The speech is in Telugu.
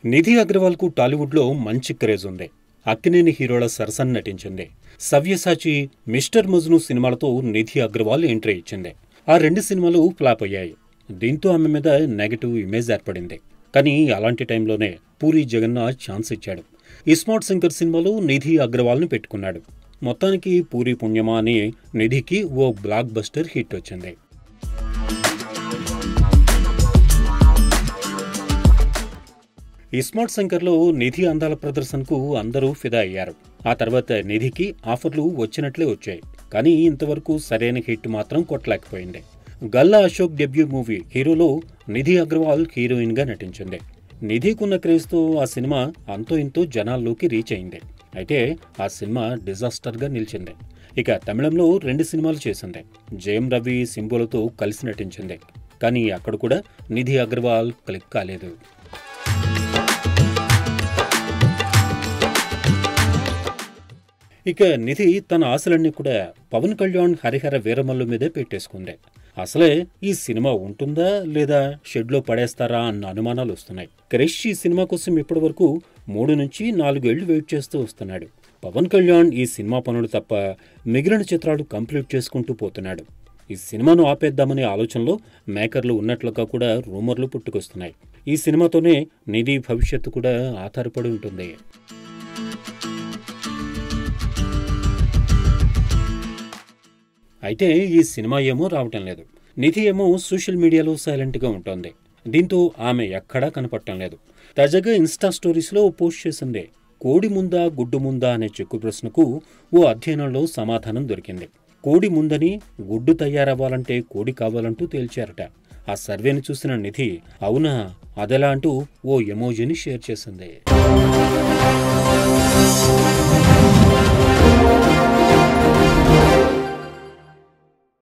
నిధి అగ్రవాల్కు టాలీవుడ్లో మంచి క్రేజ్ ఉంది అక్కినేని హీరోల సరసన నటించింది సవ్యసాచి మిస్టర్ మజ్ను సినిమాలతో నిధి అగ్రవాల్ ఎంట్రీ ఇచ్చింది ఆ రెండు సినిమాలు ఫ్లాప్ అయ్యాయి దీంతో ఆమె మీద నెగటివ్ ఇమేజ్ ఏర్పడింది కానీ అలాంటి టైంలోనే పూరి జగన్నాథ్ ఛాన్స్ ఇచ్చాడు ఇస్మార్ట్ శంకర్ సినిమాలో నిధి అగ్రవాల్ను పెట్టుకున్నాడు మొత్తానికి పూరి పుణ్యమా అని నిధికి ఓ బ్లాక్ బస్టర్ హిట్ వచ్చింది ఇస్మార్ట్ శంకర్లో నిధి అందాల ప్రదర్శనకు అందరూ ఫిదా అయ్యారు ఆ తర్వాత నిధికి ఆఫర్లు వచ్చినట్లే వచ్చాయి కానీ ఇంతవరకు సరైన హిట్ మాత్రం కొట్టలేకపోయింది గల్లా అశోక్ డెబ్యూ మూవీ హీరోలో నిధి అగ్రవాల్ హీరోయిన్ గా నటించింది నిధికున్న క్రేజ్తో ఆ సినిమా అంతో ఇంతో జనాల్లోకి రీచ్ అయింది అయితే ఆ సినిమా డిజాస్టర్గా నిలిచింది ఇక తమిళంలో రెండు సినిమాలు చేసింది జయం రవి సింబులతో కలిసి నటించింది కానీ అక్కడ కూడా నిధి అగ్రవాల్ క్లిక్ కాలేదు ఇక నిధి తన ఆశలన్నీ కూడా పవన్ కళ్యాణ్ హరిహర వీరమల్లు మీదే పెట్టేసుకుంది అసలే ఈ సినిమా ఉంటుందా లేదా షెడ్లో పడేస్తారా అన్న అనుమానాలు వస్తున్నాయి క్రిష్ ఈ సినిమా కోసం ఇప్పటి వరకు మూడు నుంచి నాలుగేళ్లు వెయిట్ చేస్తూ వస్తున్నాడు పవన్ కళ్యాణ్ ఈ సినిమా పనులు తప్ప మిగిలిన చిత్రాలు కంప్లీట్ చేసుకుంటూ పోతున్నాడు ఈ సినిమాను ఆపేద్దామనే ఆలోచనలో మేకర్లు ఉన్నట్లుగా కూడా రూమర్లు పుట్టుకొస్తున్నాయి ఈ సినిమాతోనే నిధి భవిష్యత్తు కూడా ఆధారపడి ఉంటుంది అయితే ఈ సినిమా ఏమో రావటం లేదు నిధి ఏమో సోషల్ మీడియాలో సైలెంట్గా ఉంటుంది దీంతో ఆమె ఎక్కడా కనపడటం లేదు తాజాగా ఇన్స్టా స్టోరీస్లో ఓ పోస్ట్ చేసింది కోడి ముందా గుడ్డు ముందా అనే చెక్కు ప్రశ్నకు ఓ అధ్యయనంలో సమాధానం దొరికింది కోడి ముందని గుడ్డు తయారవ్వాలంటే కోడి కావాలంటూ తేల్చారట ఆ సర్వేని చూసిన నిధి అవునా అదెలా అంటూ ఓ ఎమోజీని షేర్ చేసింది